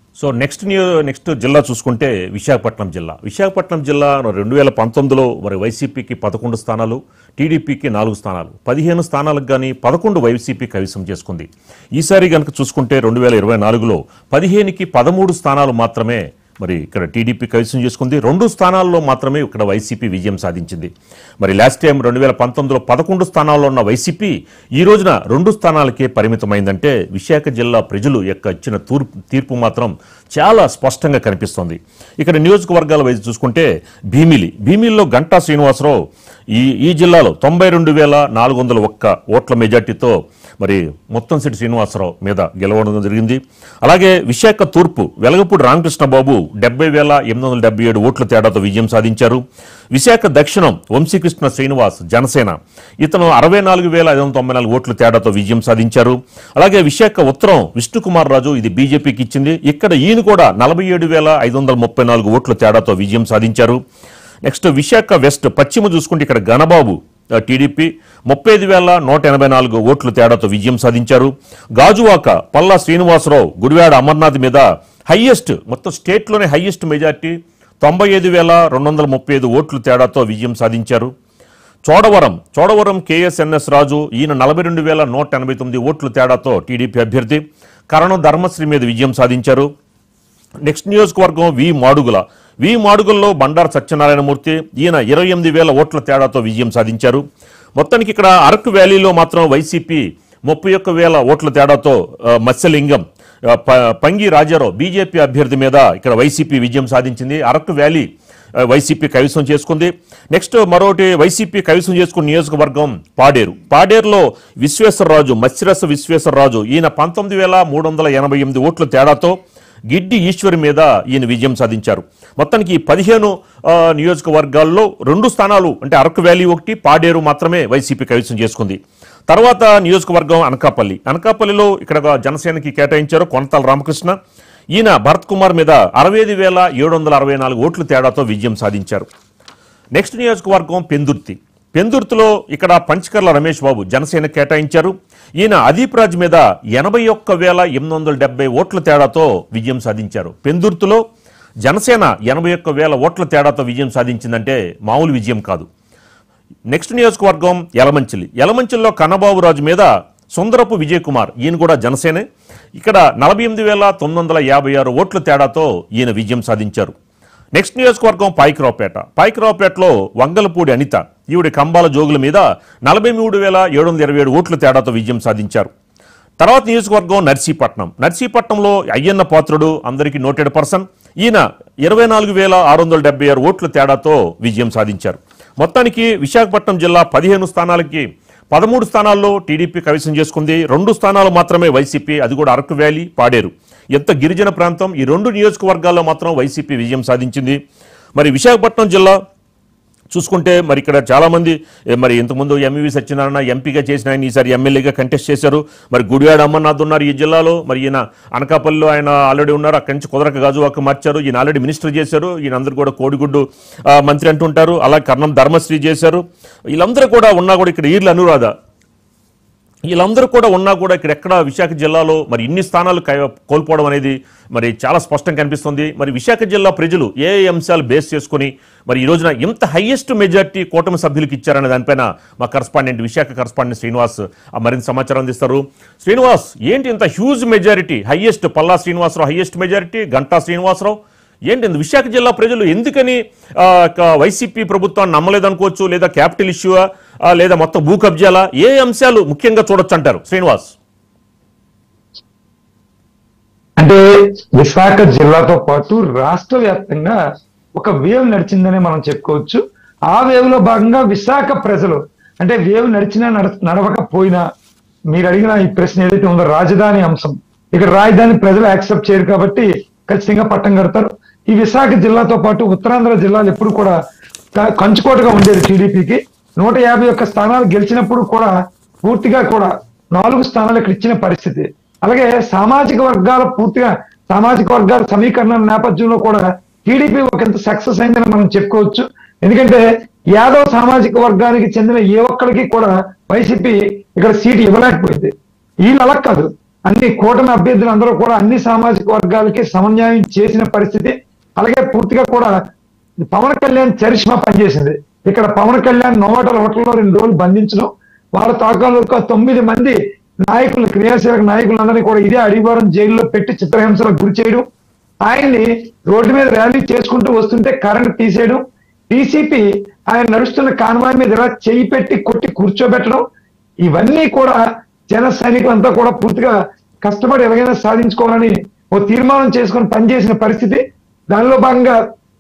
So next new next జిల్లా చూసుకుంటే విశాఖపట్నం జిల్లా విశాఖపట్నం జిల్లా రెండు వేల పంతొమ్మిదిలో మరి వైసీపీకి పదకొండు స్థానాలు టీడీపీకి నాలుగు స్థానాలు పదిహేను స్థానాలకు కానీ పదకొండు వైసీపీ కైవసం చేసుకుంది ఈసారి కనుక చూసుకుంటే రెండు వేల ఇరవై నాలుగులో పదిహేనుకి పదమూడు స్థానాలు మాత్రమే మరి ఇక్కడ టీడీపీ కైవసం చేసుకుంది రెండు స్థానాల్లో మాత్రమే ఇక్కడ వైసీపీ విజయం సాధించింది మరి లాస్ట్ టైం రెండు వేల పంతొమ్మిదిలో పదకొండు స్థానాల్లో ఉన్న వైసీపీ ఈ రోజున రెండు స్థానాలకే పరిమితమైందంటే విశాఖ జిల్లా ప్రజలు యొక్క ఇచ్చిన తూర్పు తీర్పు మాత్రం చాలా స్పష్టంగా కనిపిస్తోంది ఇక్కడ నియోజకవర్గాల వైపు చూసుకుంటే భీమిలి భీమిలిలో గంటా శ్రీనివాసరావు ఈ ఈ జిల్లాలో తొంభై రెండు వేల నాలుగు వందల ఒక్క ఓట్ల మెజార్టీతో మరి మొత్తం సిటి శ్రీనివాసరావు మీద గెలవడం జరిగింది అలాగే విశాఖ తూర్పు వెలగపూడి రామకృష్ణ బాబు డెబ్బై వేల ఎనిమిది వందల డెబ్బై ఏడు ఓట్ల తేడాతో విజయం సాధించారు విశాఖ దక్షిణం వంశీకృష్ణ శ్రీనివాస్ జనసేన ఇతను అరవై నాలుగు వేల ఐదు వందల తొంభై నాలుగు ఓట్ల తేడాతో విజయం సాధించారు అలాగే విశాఖ ఉత్తరం విష్ణుకుమార్ రాజు ఇది బీజేపీకి ఇచ్చింది ఇక్కడ ఈయన కూడా నలభై ఏడు వేల ఐదు వందల ముప్పై నాలుగు ఓట్ల తేడాతో విజయం సాధించారు నెక్స్ట్ విశాఖ వెస్ట్ పశ్చిమ చూసుకుంటే ఇక్కడ గణబాబు ఆ, టీడీపీ ముప్పై ఐదు వేల నూట ఎనభై నాలుగు ఓట్ల తేడాతో విజయం సాధించారు గాజువాక పల్లా శ్రీనివాసరావు గుడివాడ అమర్నాథ్ మీద హయ్యెస్ట్ మొత్తం స్టేట్లోనే హయ్యెస్ట్ మెజార్టీ తొంభై ఐదు వేల రెండు వందల ముప్పై ఐదు ఓట్ల తేడాతో విజయం సాధించారు చోడవరం చోడవరం కేఎస్ఎన్ఎస్ రాజు ఈయన నలభై రెండు వేల నూట ఎనభై తొమ్మిది ఓట్ల తేడాతో టీడీపీ అభ్యర్థి కరణం ధర్మశ్రీ మీద విజయం సాధించారు నెక్స్ట్ నియోజకవర్గం వి మాడుగుల వి మాడుగుల్లో బండారు సత్యనారాయణమూర్తి ఈయన ఇరవై ఎనిమిది వేల ఓట్ల తేడాతో విజయం సాధించారు మొత్తానికి ఇక్కడ అరకు వ్యాలీలో మాత్రం వైసీపీ ముప్పై ఒక్క వేల ఓట్ల తేడాతో ఆ, మత్స్యలింగం ఆ, ప- పంగి రాజారావు బీజేపీ అభ్యర్థి మీద ఇక్కడ వైసీపీ విజయం సాధించింది అరకు వ్యాలీ ఆ, వైసీపీ కైవసం చేసుకుంది నెక్స్ట్ మరొకటి వైసీపీ కైవసం చేసుకున్న నియోజకవర్గం పాడేరు పాడేరులో విశ్వేశ్వరరాజు మత్స్యరస విశ్వేశ్వరరాజు ఈయన పంతొమ్మిది వేల మూడు వందల ఎనభై ఎనిమిది ఓట్ల తేడాతో గిడ్డి ఈశ్వరి మీద ఈయన విజయం సాధించారు మొత్తానికి ఈ పదిహేను ఆ, నియోజకవర్గాల్లో రెండు స్థానాలు అంటే అరకు వ్యాలీ ఒకటి పాడేరు మాత్రమే వైసీపీ కైవసం చేసుకుంది తర్వాత నియోజకవర్గం అనకాపల్లి అనకాపల్లిలో ఇక్కడ ఒక జనసేనకి కేటాయించారు కొనతాల రామకృష్ణ ఈయన భరత్ కుమార్ మీద అరవై ఐదు వేల ఏడు వందల అరవై నాలుగు ఓట్ల తేడాతో విజయం సాధించారు నెక్స్ట్ నియోజకవర్గం పెందుర్తి పెందుర్తిలో ఇక్కడ పంచకర్ల రమేష్ బాబు జనసేన కేటాయించారు ఈయన అదీప్ రాజ్ మీద ఎనభై ఒక్క వేల ఎనిమిది వందల డెబ్బై ఓట్ల తేడాతో విజయం సాధించారు పెందుర్తిలో జనసేన ఎనభై ఒక్క వేల ఓట్ల తేడాతో విజయం సాధించిందంటే మామూలు విజయం కాదు నెక్స్ట్ నియోజకవర్గం యలమంచిలి యలమంచిలిలో కన్నబాబు రాజు మీద సుందరపు విజయ్ కుమార్ ఈయన కూడా జనసేనే ఇక్కడ నలభై ఎనిమిది వేల తొమ్మిది వందల యాభై ఆరు ఓట్ల తేడాతో ఈయన విజయం సాధించారు నెక్స్ట్ నియోజకవర్గం పాయికరావుపేట పాయికరావుపేటలో వంగలపూడి అనిత ఈవిడ కంబాల జోగుల మీద నలభై మూడు వేల ఏడు వందల ఇరవై ఏడు ఓట్ల తేడాతో విజయం సాధించారు తర్వాత నియోజకవర్గం నర్సీపట్నం నర్సీపట్నంలో అయ్యన్న పాత్రుడు అందరికీ నోటెడ్ పర్సన్ ఈయన ఇరవై నాలుగు వేల ఆరు వందల డెబ్బై ఆరు ఓట్ల తేడాతో విజయం సాధించారు మొత్తానికి విశాఖపట్నం జిల్లా పదిహేను స్థానాలకి పదమూడు స్థానాల్లో టీడీపీ కైవసం చేసుకుంది రెండు స్థానాలు మాత్రమే వైసీపీ అది కూడా అరకు వ్యాలీ పాడేరు ఎంత గిరిజన ప్రాంతం ఈ రెండు నియోజకవర్గాల్లో మాత్రం వైసీపీ విజయం సాధించింది మరి విశాఖపట్నం జిల్లా చూసుకుంటే మరి ఇక్కడ చాలామంది ఏ, మరి ఇంతకుముందు ఎంఈవి సత్యనారాయణ ఎంపీగా చేసిన ఆయన ఈసారి ఎమ్మెల్యేగా కంటెస్ట్ చేశారు మరి గుడివాడ అమర్నాథ్ ఉన్నారు ఈ జిల్లాలో మరి ఈయన అనకాపల్లిలో ఆయన ఆల్రెడీ ఉన్నారు అక్కడి నుంచి కుదరక గాజువాక మార్చారు ఈయన ఆల్రెడీ మినిస్టర్ చేశారు ఈయన అందరూ కూడా కోడిగుడ్డు ఆ, మంత్రి అంటుంటారు అలా కర్ణం ధర్మశ్రీ చేశారు వీళ్ళందరూ కూడా ఉన్నా కూడా ఇక్కడ ఈర్లు అనురాధ వీళ్ళందరూ కూడా ఉన్నా కూడా ఇక్కడ ఎక్కడ విశాఖ జిల్లాలో మరి ఇన్ని స్థానాలు కై- కోల్పోవడం అనేది మరి చాలా స్పష్టం కనిపిస్తుంది మరి విశాఖ జిల్లా ప్రజలు ఏ ఏ అంశాలు బేస్ చేసుకుని మరి ఈ రోజున ఇంత హైయెస్ట్ మెజార్టీ కూటమి సభ్యులకు ఇచ్చారనే దానిపైన మా కరస్పాండెంట్ విశాఖ కరస్పాండెంట్ శ్రీనివాస్ ఆ మరింత సమాచారం అందిస్తారు శ్రీనివాస్ ఏంటి ఇంత huge majority highest Palla Srinivasarao highest majority Ganta Srinivasarao ఏంటి ఇంత విశాఖ జిల్లా ప్రజలు ఎందుకని ఆ, క- వైసీపీ ప్రభుత్వాన్ని నమ్మలేదనుకోవచ్చు లేదా క్యాపిటల్ ఇష్యూ లేదా మొత్తం భూ కబ్జాలా ఏ అంశాలు ముఖ్యంగా చూడొచ్చు అంటారు శ్రీనివాస్ అంటే విశాఖ జిల్లాతో పాటు రాష్ట్ర వ్యాప్తంగా ఒక వేవ్ నడిచిందనే మనం చెప్పుకోవచ్చు ఆ వేవ్ లో భాగంగా విశాఖ ప్రజలు అంటే వేవ్ నడిచినా నడ నడవకపోయినా మీరు అడిగిన ఈ ప్రశ్న ఏదైతే ఉందో రాజధాని అంశం ఇక్కడ రాజధాని ప్రజలు యాక్సెప్ట్ చేయరు కాబట్టి ఖచ్చితంగా పట్టం కడతారు ఈ విశాఖ జిల్లాతో పాటు ఉత్తరాంధ్ర జిల్లాలు ఎప్పుడు కూడా క- కంచుకోటగా ఉండేది టీడీపీకి నూట యాభై ఒక్క స్థానాలు గెలిచినప్పుడు కూడా పూర్తిగా కూడా నాలుగు స్థానాలు ఇక్కడ ఇచ్చిన పరిస్థితి అలాగే సామాజిక వర్గాల పూర్తిగా సామాజిక వర్గాల సమీకరణ నేపథ్యంలో కూడా టీడీపీ ఒకంత సక్సెస్ అయిందని మనం చెప్పుకోవచ్చు ఎందుకంటే యాదవ్ సామాజిక వర్గానికి చెందిన ఏ ఒక్కరికి కూడా వైసీపీ ఇక్కడ సీటు ఇవ్వలేకపోయింది వీళ్ళు అలా కాదు అన్ని కూటమి అభ్యర్థులు అందరూ కూడా అన్ని సామాజిక వర్గాలకి సమన్వయం చేసిన పరిస్థితి అలాగే పూర్తిగా కూడా పవన్ కళ్యాణ్ చరిష్మా పనిచేసింది ఇక్కడ పవన్ కళ్యాణ్ నోటల హోటల్లో రెండు రోజులు బంధించడం వాళ్ళ తాకాలకు తొమ్మిది మంది నాయకులు క్రియాశీలక నాయకులందరినీ కూడా ఇదే అడివారం జైల్లో పెట్టి చిత్రహింసలకు గురి చేయడం ఆయన్ని రోడ్డు మీద ర్యాలీ చేసుకుంటూ వస్తుంటే కరెంట్ తీసేయడం టీసీపీ ఆయన నడుస్తున్న కాన్వాయ్ మీద ఇలా చేయి పెట్టి కొట్టి కూర్చోబెట్టడం ఇవన్నీ కూడా జన సైనికులంతా కూడా పూర్తిగా కష్టపడి ఎలాగైనా సాధించుకోవాలని ఓ తీర్మానం చేసుకొని పనిచేసిన పరిస్థితి దానిలో భాగంగా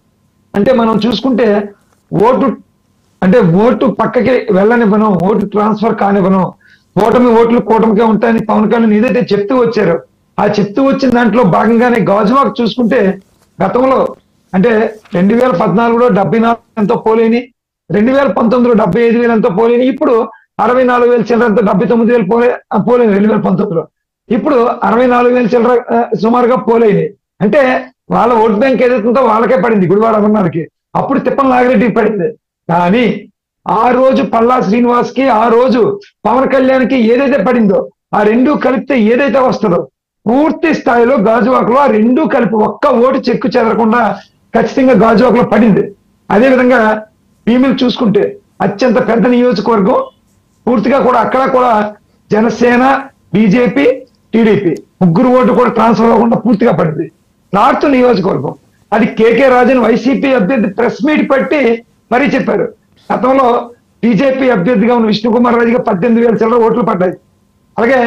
అంటే మనం చూసుకుంటే ఓటు అంటే ఓటు పక్కకి వెళ్ళనివ్వను ఓటు ట్రాన్స్ఫర్ కానివ్వను ఓటమి ఓట్లు కూటమికే ఉంటాయని పవన్ కళ్యాణ్ ఏదైతే చెప్తూ వచ్చారో ఆ చెప్తూ వచ్చిన దాంట్లో భాగంగానే గాజువాక్ చూసుకుంటే గతంలో అంటే రెండు వేల పద్నాలుగులో డెబ్బై నాలుగు ఎంతో పోలేని రెండు వేల పంతొమ్మిదిలో డెబ్బై ఐదు వేలు ఎంతో పోలేని ఇప్పుడు అరవై నాలుగు వేల చిల్లరంతో డెబ్బై తొమ్మిది వేలు పోలే ఆ, పోలేని రెండు వేల పంతొమ్మిదిలో ఇప్పుడు అరవై నాలుగు వేల చిల్లర ఆ, సుమారుగా పోలేని అంటే వాళ్ళ ఓట్ బ్యాంక్ ఏదైతే ఉందో వాళ్ళకే పడింది గుడివాడ అమర్నాథ్కి అప్పుడు తిప్పల నాగిరెడ్డికి పడింది కానీ ఆ రోజు పల్లా శ్రీనివాస్ కి ఆ రోజు పవన్ కళ్యాణ్ కి ఏదైతే పడిందో ఆ రెండు కలిపితే ఏదైతే వస్తుందో పూర్తి స్థాయిలో గాజువాకలో ఆ రెండు కలిపి ఒక్క ఓటు చెక్కు చెదరకుండా ఖచ్చితంగా గాజువాకలో పడింది అదే విధంగా భీములు చూసుకుంటే అత్యంత పెద్ద నియోజకవర్గం పూర్తిగా కూడా అక్కడ కూడా జనసేన బీజేపీ టీడీపీ ముగ్గురు ఓటు కూడా ట్రాన్స్ఫర్ అవ్వకుండా పూర్తిగా పడింది నార్త్ నియోజకవర్గం అది కేకే రాజన్ వైసీపీ అభ్యర్థి ప్రెస్ మీట్ పెట్టి మరీ చెప్పారు గతంలో బీజేపీ అభ్యర్థిగా ఉన్న విష్ణుకుమార్ రాజుగా పద్దెనిమిది వేల చిల్లర ఓట్లు పడ్డాయి అలాగే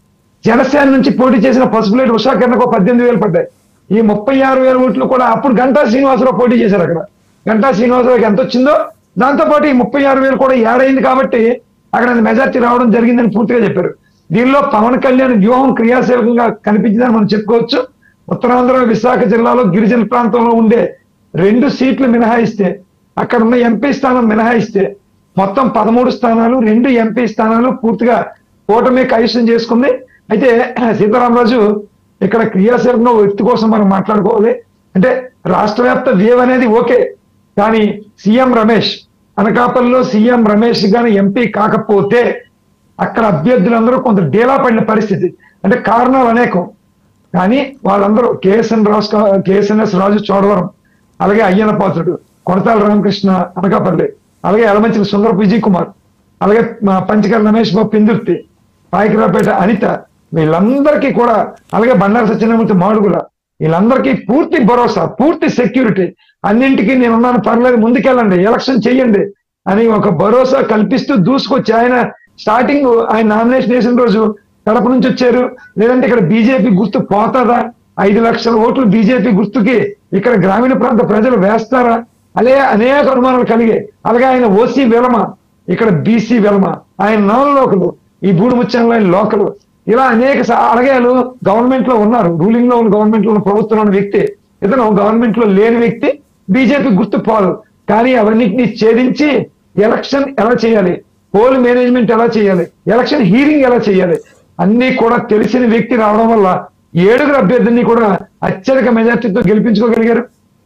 జనసేన నుంచి పోటీ చేసిన పసుపులేటి ఉషాకరణకు పద్దెనిమిది వేలు పడ్డాయి ఈ ముప్పై ఆరు వేల ఓట్లు కూడా అప్పుడు గంటా శ్రీనివాసరావు పోటీ చేశారు అక్కడ గంటా శ్రీనివాసరావుకి ఎంత వచ్చిందో దాంతో పాటు ఈ ముప్పై ఆరు వేలు కూడా యాడ్ అయింది కాబట్టి అక్కడ మెజార్టీ రావడం జరిగిందని పూర్తిగా చెప్పారు దీనిలో పవన్ కళ్యాణ్ వ్యూహం క్రియాశీలకంగా కనిపించిందని మనం చెప్పుకోవచ్చు ఉత్తరాంధ్ర విశాఖ జిల్లాలో గిరిజన ప్రాంతంలో ఉండే రెండు సీట్లు మినహాయిస్తే అక్కడ ఉన్న ఎంపీ స్థానం మినహాయిస్తే మొత్తం పదమూడు స్థానాలు రెండు ఎంపీ స్థానాలు పూర్తిగా కూటమి కైవసం చేసుకుంది అయితే సీతారామరాజు ఇక్కడ క్రియాశీలకంగా ఓ వ్యక్తి కోసం మనం మాట్లాడుకోవాలి అంటే రాష్ట్ర వ్యాప్త వేవ్ అనేది ఓకే కానీ సీఎం రమేష్ అనకాపల్లిలో సీఎం రమేష్ గాని ఎంపీ కాకపోతే అక్కడ అభ్యర్థులందరూ కొంత డేలా పడిన పరిస్థితి అంటే కారణాలు అనేకం కానీ వాళ్ళందరూ కేఎస్ఎన్ రాజు కేఎస్ఎన్ఎస్ రాజు చోడవరం అలాగే అయ్యన పాత్రుడు కొడతాల రామకృష్ణ అనకాపల్లి అలాగే ఎలమంచిల సుందర విజయ్ కుమార్ అలాగే మా పంచకర రమేష్ బాబు పిందుర్తి పాయకరాపేట అనిత వీళ్ళందరికీ కూడా అలాగే బండారు సత్యనారాయణ మాడుగుల వీళ్ళందరికీ పూర్తి భరోసా పూర్తి సెక్యూరిటీ అన్నింటికీ నేను ఉన్నాను పర్లేదు ముందుకెళ్ళండి ఎలక్షన్ చెయ్యండి అని ఒక భరోసా కల్పిస్తూ దూసుకొచ్చి ఆయన స్టార్టింగ్ ఆయన నామినేషన్ వేసిన రోజు కడప నుంచి వచ్చారు లేదంటే ఇక్కడ బీజేపీ గుర్తు పోతాదా ఐదు లక్షల ఓట్లు బీజేపీ గుర్తుకి ఇక్కడ గ్రామీణ ప్రాంత ప్రజలు వేస్తారా అలే అనేక అనుమానాలు కలిగే అలాగే ఆయన ఓసీ విలమ ఇక్కడ బీసీ విలమ ఆయన నాన్ లోకలు ఈ బూడిముత్యంలో ఆయన లోకలు ఇలా అనేక స- అలాగే వాళ్ళు గవర్నమెంట్ లో ఉన్నారు రూలింగ్ లో ఉన్న గవర్నమెంట్ లో ఉన్న ప్రభుత్వంలో ఉన్న వ్యక్తి ఇతను గవర్నమెంట్ లో లేని వ్యక్తి బీజేపీ గుర్తు పోదు కానీ అవన్నిటిని ఛేదించి ఎలక్షన్ ఎలా చేయాలి పోల్ మేనేజ్మెంట్ ఎలా చేయాలి ఎలక్షన్ హీరింగ్ ఎలా చేయాలి అన్ని కూడా తెలిసిన వ్యక్తి రావడం వల్ల ఏడుగురు అభ్యర్థిని కూడా అత్యధిక మెజార్టీతో గెలిపించుకోగలిగారు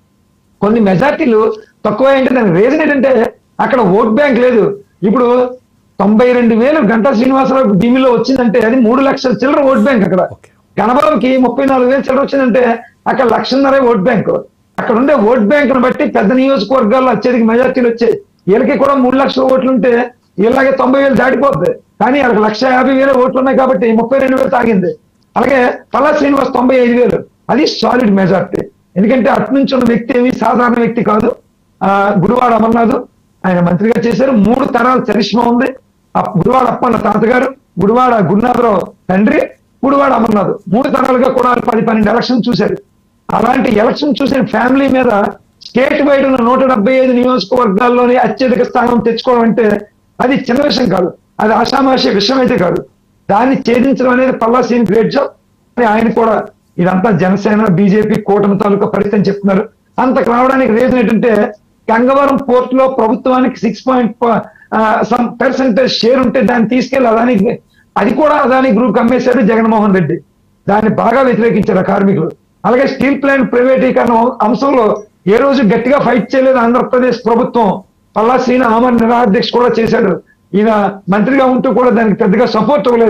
కొన్ని మెజార్టీలు తక్కువ ఏంటి దాని రీజన్ ఏంటంటే అక్కడ ఓట్ బ్యాంక్ లేదు ఇప్పుడు తొంభై రెండు వేలు గంటా శ్రీనివాసరావు టీవీలో వచ్చిందంటే అది మూడు లక్షల చిల్లర ఓట్ బ్యాంక్ అక్కడ ఓకే గణబాబుకి ముప్పై నాలుగు వేలు చిల్లర వచ్చిందంటే అక్కడ లక్షన్నరే ఓట్ బ్యాంక్ అక్కడ ఉండే ఓట్ బ్యాంకును బట్టి పెద్ద నియోజకవర్గాల్లో అత్యధిక మెజార్టీలు వచ్చాయి వీళ్ళకి కూడా మూడు లక్షల ఓట్లు ఉంటే వీళ్ళకి తొంభై వేలు దాటిపోద్ది కానీ వాళ్ళకి లక్ష యాభై వేల ఓట్లు ఉన్నాయి కాబట్టి ముప్పై రెండు వేలు తాగింది అలాగే పల్లా శ్రీనివాస్ తొంభై ఐదు వేలు అది సాలిడ్ మెజార్టీ ఎందుకంటే అటు నుంచి ఉన్న వ్యక్తి ఏమి సాధారణ వ్యక్తి కాదు ఆ గుడివాడ అమర్నాథ్ ఆయన మంత్రిగా చేశారు మూడు తరాల చరిష్మా ఉంది ఆ గుడివాడ అప్పన్న తాతగారు గుడివాడ గురునాథరావు తండ్రి గుడివాడ అమర్నాథ్ మూడు తరాలుగా కూడా వాళ్ళు పది పన్నెండు ఎలక్షన్ చూశారు అలాంటి ఎలక్షన్ చూసిన ఫ్యామిలీ మీద స్టేట్ వైడ్ ఉన్న నూట డెబ్బై ఐదు నియోజకవర్గాల్లోని అత్యధిక స్థానం తెచ్చుకోవడం అంటే అది చిన్న విషయం కాదు అది ఆషామాషి విషయం అయితే కాదు దాన్ని ఛేదించడం అనేది పల్లా సీన్ గ్రేట్ జాబ్ అని ఆయన కూడా ఇదంతా జనసేన బీజేపీ కూటమి తాలూకా పరిస్థితి అని చెప్తున్నారు అంతకు రావడానికి రీజన్ ఏంటంటే గంగవరం పోర్ట్ లో ప్రభుత్వానికి six point some percentage share ఉంటే దాన్ని తీసుకెళ్లి అదాని అది కూడా అదాని గ్రూప్ అమ్మేశాడు జగన్మోహన్ రెడ్డి దాన్ని బాగా వ్యతిరేకించారు ఆ కార్మికులు అలాగే స్టీల్ ప్లాంట్ ప్రైవేటీకరణ అంశంలో ఏ రోజు గట్టిగా ఫైట్ చేయలేదు ఆంధ్రప్రదేశ్ ప్రభుత్వం పల్లా శ్రీని ఆమర్ నిరాధ్యక్ష కూడా చేశాడు ఈయన మంత్రిగా ఉంటూ కూడా దానికి పెద్దగా సపోర్ట్ ఇవ్వలేదు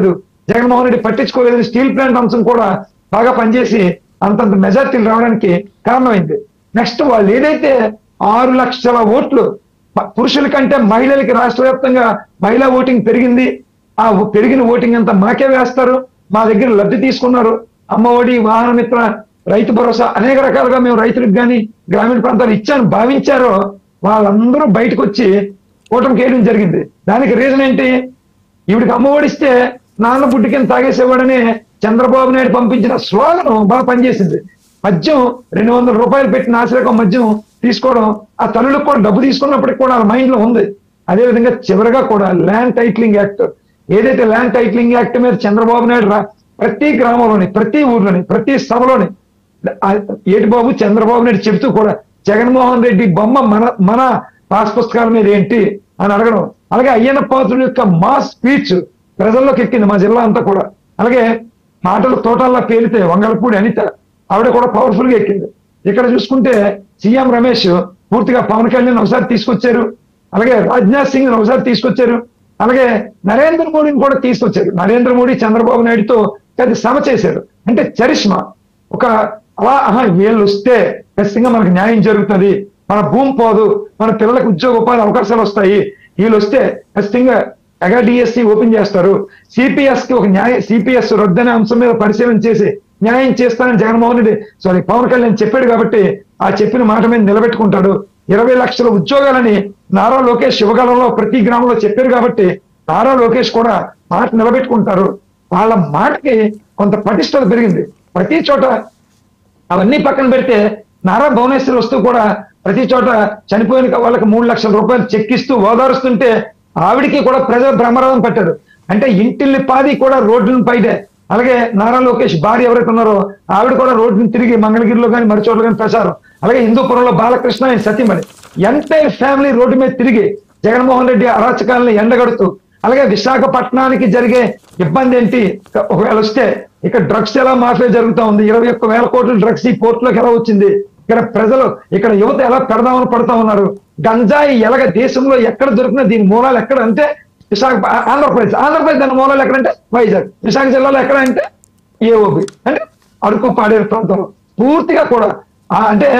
జగన్మోహన్ రెడ్డి పట్టించుకోలేదు స్టీల్ ప్లాంట్ అంశం కూడా బాగా పనిచేసి అంతంత మెజార్టీలు రావడానికి కారణమైంది నెక్స్ట్ వాళ్ళు ఏదైతే ఆరు లక్షల ఓట్లు మ- పురుషుల కంటే మహిళలకి రాష్ట్ర వ్యాప్తంగా మహిళా ఓటింగ్ పెరిగింది ఆ ఓ- పెరిగిన ఓటింగ్ అంతా మాకే వేస్తారు మా దగ్గర లబ్ధి తీసుకున్నారు అమ్మ ఒడి వాహన మిత్ర రైతు భరోసా అనేక రకాలుగా మేము రైతులకు కానీ గ్రామీణ ప్రాంతాలు ఇచ్చాను భావించారో వాళ్ళందరూ బయటకు వచ్చి ఓటమికి వేయడం జరిగింది దానికి రీజన్ ఏంటి ఈవిడికి అమ్మ ఓడిస్తే నాన్న బుడ్డి కింద తాగేసేవాడని చంద్రబాబు నాయుడు పంపించిన స్లోగన్ బాగా పనిచేసింది మద్యం రెండు వందల రూపాయలు పెట్టిన ఆశ్రయకం మద్యం తీసుకోవడం ఆ తల్లులకు కూడా డబ్బు తీసుకున్నప్పటికి కూడా వాళ్ళ మైండ్ లో ఉంది అదే విధంగా చివరిగా కూడా ల్యాండ్ టైటిలింగ్ యాక్ట్ ఏదైతే ల్యాండ్ టైటిలింగ్ యాక్ట్ మీద చంద్రబాబు నాయుడు రా- ప్రతి గ్రామంలోని ప్రతి ఊర్లోని ప్రతి సభలోని ఆ ఏటి బాబు చంద్రబాబు నాయుడు చెబుతూ కూడా జగన్మోహన్ రెడ్డి బొమ్మ మన మన పాస్ పుస్తకాల మీద ఏంటి అని అడగడం అలాగే అయ్యన్న పాత్రుడు యొక్క మా స్పీచ్ ప్రజల్లోకి ఎక్కింది మా జిల్లా అంతా కూడా అలాగే మాటలు తోటల్లో పేలితే వంగలపూడి అనిత ఆవిడ కూడా పవర్ఫుల్ గా ఎక్కింది ఇక్కడ చూసుకుంటే సీఎం రమేష్ పూర్తిగా పవన్ కళ్యాణ్ ఒకసారి తీసుకొచ్చారు అలాగే రాజ్నాథ్ సింగ్ ఒకసారి తీసుకొచ్చారు అలాగే నరేంద్ర మోడీని కూడా తీసుకొచ్చారు నరేంద్ర మోడీ చంద్రబాబు నాయుడుతో పెద్ద సమ చేశారు అంటే చరిష్మా ఒక అలా ఆహా వీళ్ళు వస్తే ఖచ్చితంగా మనకు న్యాయం జరుగుతుంది మన భూమి పోదు మన పిల్లలకు ఉద్యోగ ఉపాధి అవకాశాలు వస్తాయి వీళ్ళు వస్తే ఖచ్చితంగా మెగా డిఎస్సి ఓపెన్ చేస్తారు సిపిఎస్ కి ఒక న్యాయ సిపిఎస్ రద్దనే అంశం మీద పరిశీలన చేసి న్యాయం చేస్తానని జగన్మోహన్ రెడ్డి సారీ పవన్ కళ్యాణ్ చెప్పాడు కాబట్టి ఆ చెప్పిన మాట మీద నిలబెట్టుకుంటాడు ఇరవై లక్షల ఉద్యోగాలని నారా లోకేష్ యువకాలంలో ప్రతి గ్రామంలో చెప్పారు కాబట్టి నారా లోకేష్ కూడా మాట నిలబెట్టుకుంటారు వాళ్ళ మాటకి కొంత పటిష్టత పెరిగింది ప్రతి చోట అవన్నీ పక్కన పెడితే నారా భువనేశ్వర్ వస్తూ కూడా ప్రతి చోట చనిపోయిన వాళ్ళకి మూడు లక్షల రూపాయలు చెక్ ఇస్తూ ఓదారుస్తుంటే ఆవిడికి కూడా ప్రజలు బ్రహ్మరథం పట్టారు అంటే ఇంటిల్లి పాది కూడా రోడ్డును పైదే అలాగే నారా లోకేష్ భార్య ఎవరైతే ఉన్నారో ఆవిడ కూడా రోడ్డును తిరిగి మంగళగిరిలో కానీ మరి చోట్ల కానీ ప్రచారం అలాగే హిందూపురంలో బాలకృష్ణ ఆయన సతీమణి ఎంటైర్ ఫ్యామిలీ రోడ్డు మీద తిరిగి జగన్మోహన్ రెడ్డి అరాచకాలను ఎండగడుతూ అలాగే విశాఖపట్నానికి జరిగే ఇబ్బంది ఏంటి ఒకవేళ వస్తే ఇక్కడ డ్రగ్స్ ఎలా మాఫియా జరుగుతా ఉంది ఇరవై ఒక్క వేల కోట్ల డ్రగ్స్ ఈ పోర్టులోకి ఎలా వచ్చింది ఇక్కడ ప్రజలు ఇక్కడ యువత ఎలా పెడదామని పడతా ఉన్నారు గంజాయి ఎలాగ దేశంలో ఎక్కడ దొరికినా దీని మూలాలు ఎక్కడ అంటే విశాఖ ఆంధ్రప్రదేశ్ ఆంధ్రప్రదేశ్ దాని మూలాలు ఎక్కడంటే వైజాగ్ విశాఖ జిల్లాలో ఎక్కడ అంటే ఏఓబి అంటే అరకు పాడేరు ప్రాంతంలో పూర్తిగా కూడా ఆ అంటే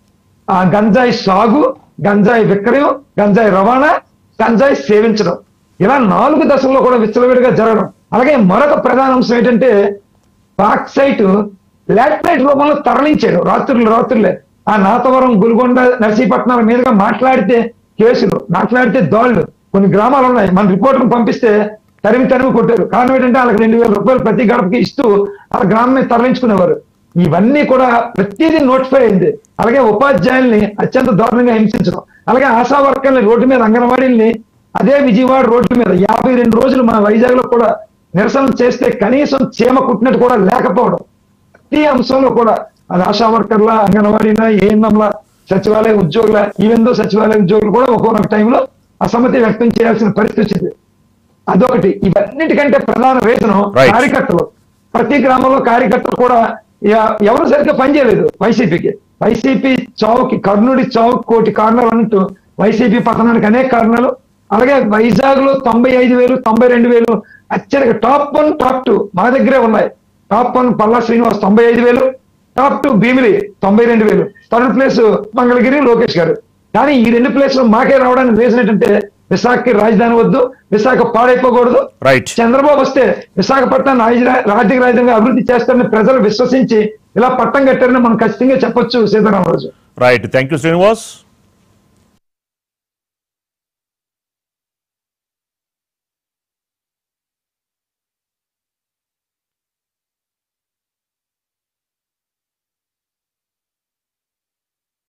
ఆ గంజాయి సాగు గంజాయి విక్రయం గంజాయి రవాణా గంజాయి సేవించడం ఇలా నాలుగు దశల్లో కూడా విచ్చలవిడిగా జరగడం అలాగే మరొక ప్రధాన అంశం ఏంటంటే బాక్సైట్ లాటరైట్ రూపంలో తరలించాడు రాత్రులు రాత్రులే ఆ నాతవరం గుల్గొండ నర్సీపట్నాల మీదుగా మాట్లాడితే కేసులు మాట్లాడితే దాడులు కొన్ని గ్రామాలు ఉన్నాయి మన రిపోర్టర్ని పంపిస్తే తరిమి తరిమి కొట్టారు కారణం ఏంటంటే వాళ్ళకి రెండు వేల రూపాయలు ప్రతి గడపకి ఇస్తూ ఆ గ్రామం మీద తరలించుకునేవారు ఇవన్నీ కూడా ప్రతిదీ నోటిఫై అయింది అలాగే ఉపాధ్యాయుల్ని అత్యంత దారుణంగా హింసించడం అలాగే ఆశా వర్కర్ని రోడ్డు మీద అంగన్వాడీల్ని అదే విజయవాడ రోడ్డు మీద యాభై రెండు రోజులు మన వైజాగ్ లో కూడా నిరసన చేస్తే కనీసం చీమ కుట్టినట్టు కూడా లేకపోవడం ప్రతి అంశంలో కూడా అది ఆశా వర్కర్ల అంగన్వాడీల ఏఎన్ఎంల సచివాలయ ఉద్యోగుల ఈవెందో సచివాలయ ఉద్యోగులు కూడా ఒక్కొక్క టైంలో అసమ్మతి వ్యక్తం చేయాల్సిన పరిస్థితి వచ్చింది అదొకటి ఇవన్నిటికంటే ప్రధాన రీజన్ Right. కార్యకర్తలు ప్రతి గ్రామంలో కార్యకర్తలు కూడా ఎ- ఎవరు సరిగ్గా పనిచేయలేదు వైసీపీకి వైసీపీ చావుకి కర్ణుడి చావుకి కోటి కారణాలు అన్నట్టు వైసీపీ పతనానికి అనేక కారణాలు అలాగే వైజాగ్ లో తొంభై ఐదు వేలు తొంభై రెండు వేలు అత్యధిక టాప్ వన్ టాప్ టూ మా దగ్గరే ఉన్నాయి టాప్ వన్ పల్లా శ్రీనివాస్ తొంభై ఐదు వేలు టాప్ టూ భీమిలి తొంభై రెండు వేలు థర్డ్ ప్లేస్ మంగళగిరి లోకేష్ గారు కానీ ఈ రెండు ప్లేస్ మాకే రావడానికి రీజన్ ఏంటంటే విశాఖకి రాజధాని వద్దు విశాఖ పాడైపోకూడదు రైట్ చంద్రబాబు వస్తే విశాఖపట్నం రాజ- ఆర్థిక రాజధానిగా అభివృద్ధి చేస్తారని ప్రజలు విశ్వసించి ఇలా పట్టం కట్టారని మనం ఖచ్చితంగా చెప్పొచ్చు Sitaramaraju right thank you Srinivas